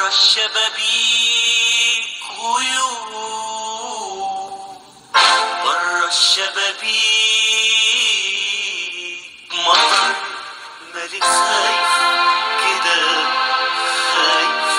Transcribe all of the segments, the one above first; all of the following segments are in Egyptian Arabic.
الشبابيك غيوم بره الشبابيك مطر ملك خايف كده خايف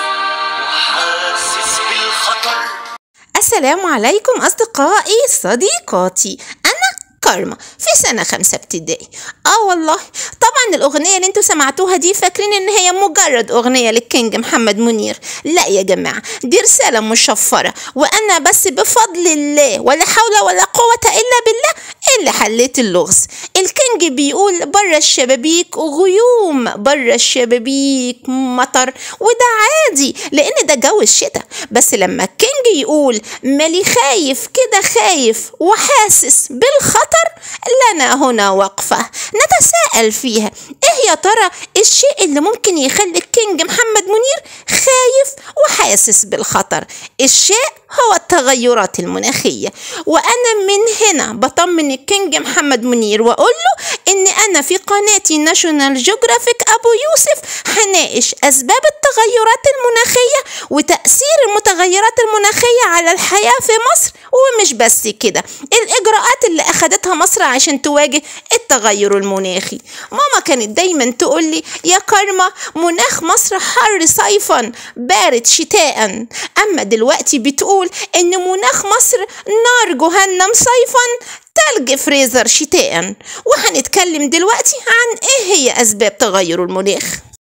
وحاسس بالخطر السلام عليكم أصدقائي صديقاتي أنا كارما في سنة خمسة ابتدائي اه والله طبعا الأغنية اللي انتوا سمعتوها دي فاكرين ان هي مجرد أغنية للكينج محمد منير لا يا جماعة دي رسالة مشفرة وأنا بس بفضل الله ولا حول ولا قوة إلا بالله اللي حليت اللغز الكينج بيقول بره الشبابيك غيوم بره الشبابيك مطر وده عادي لان ده جو الشتاء بس لما الكينج يقول مالي خايف كده خايف وحاسس بالخطر لنا هنا وقفة نتساءل فيها ايه يا ترى الشيء اللي ممكن يخلي الكينج محمد منير خايف وحاسس بالخطر الشيء هو التغيرات المناخية وأنا من هنا بطمن الكينج محمد منير وأقول له إن أنا في قناتي ناشونال جيوغرافيك أبو يوسف هناقش أسباب التغيرات المناخية وتأثير المتغيرات المناخية على الحياة في مصر ومش بس كده الإجراءات اللي أخدتها مصر عشان تواجه التغير المناخي ماما كانت دايما تقول لي يا كارما مناخ مصر حر صيفا بارد شتاء أما دلوقتي بتقول إن مناخ مصر نار جهنم صيفا تلج فريزر شتاء وهنتكلم دلوقتي عن إيه هي أسباب تغير المناخ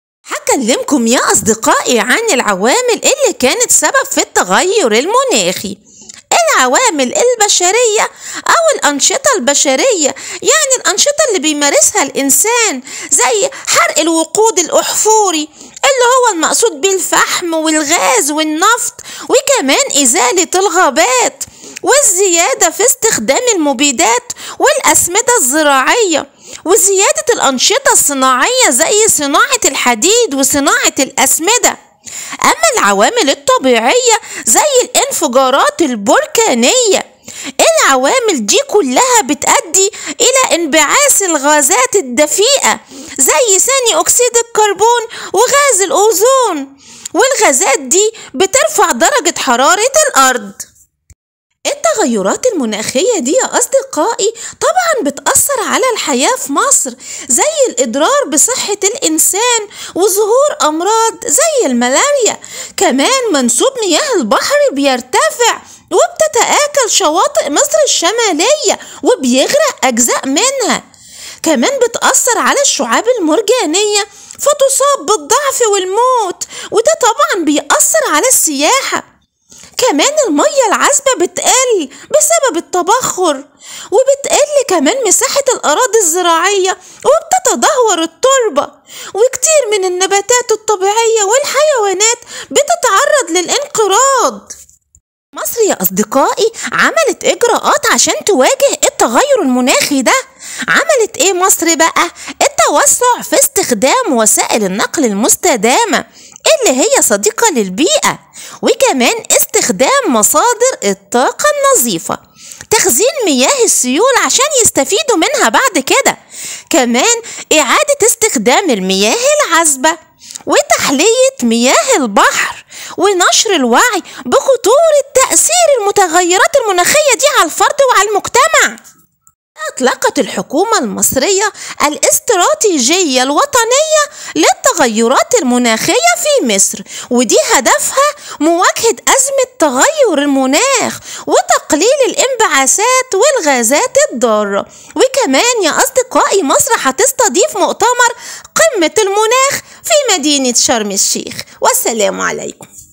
هكلمكم يا أصدقائي عن العوامل اللي كانت سبب في التغير المناخي العوامل البشرية أو الأنشطة البشرية يعني الأنشطة اللي بيمارسها الإنسان زي حرق الوقود الأحفوري اللي هو المقصود بيه الفحم والغاز والنفط وكمان إزالة الغابات والزيادة في استخدام المبيدات والأسمدة الزراعية وزيادة الأنشطة الصناعية زي صناعة الحديد وصناعة الأسمدة أما العوامل الطبيعية زي الانفجارات البركانية العوامل دي كلها بتؤدي إلى انبعاث الغازات الدفيئة زي ثاني أكسيد الكربون وغاز الأوزون والغازات دي بترفع درجة حرارة الأرض التغيرات المناخية دي يا أصدقائي طبعا بتأثر على الحياة في مصر زي الإضرار بصحة الإنسان وظهور أمراض زي الملاريا كمان منسوب مياه البحر بيرتفع وبتتآكل شواطئ مصر الشمالية وبيغرق أجزاء منها كمان بتأثر على الشعاب المرجانية فتصاب بالضعف والموت وده طبعا بيأثر على السياحة كمان المية العذبة بتقل بسبب التبخر وبتقل كمان مساحة الأراضي الزراعية وبتتدهور التربة وكتير من النباتات الطبيعية والحيوانات بتتعرض للانقراض مصر يا أصدقائي عملت إجراءات عشان تواجه التغير المناخي ده عملت إيه مصر بقى؟ التوسع في استخدام وسائل النقل المستدامة اللي هي صديقة للبيئة وكمان استخدام مصادر الطاقة النظيفة تخزين مياه السيول عشان يستفيدوا منها بعد كده كمان إعادة استخدام المياه العذبة وتحلية مياه البحر ونشر الوعي بخطورة تأثير المتغيرات المناخية دي على الفرد وعلى المجتمع أطلقت الحكومة المصرية الاستراتيجية الوطنية للتغيرات المناخية في مصر ودي هدفها مواجهة أزمة تغير المناخ وتقليل الانبعاثات والغازات الضارة وكمان يا أصدقائي مصر هتستضيف مؤتمر قمة المناخ في مدينة شرم الشيخ والسلام عليكم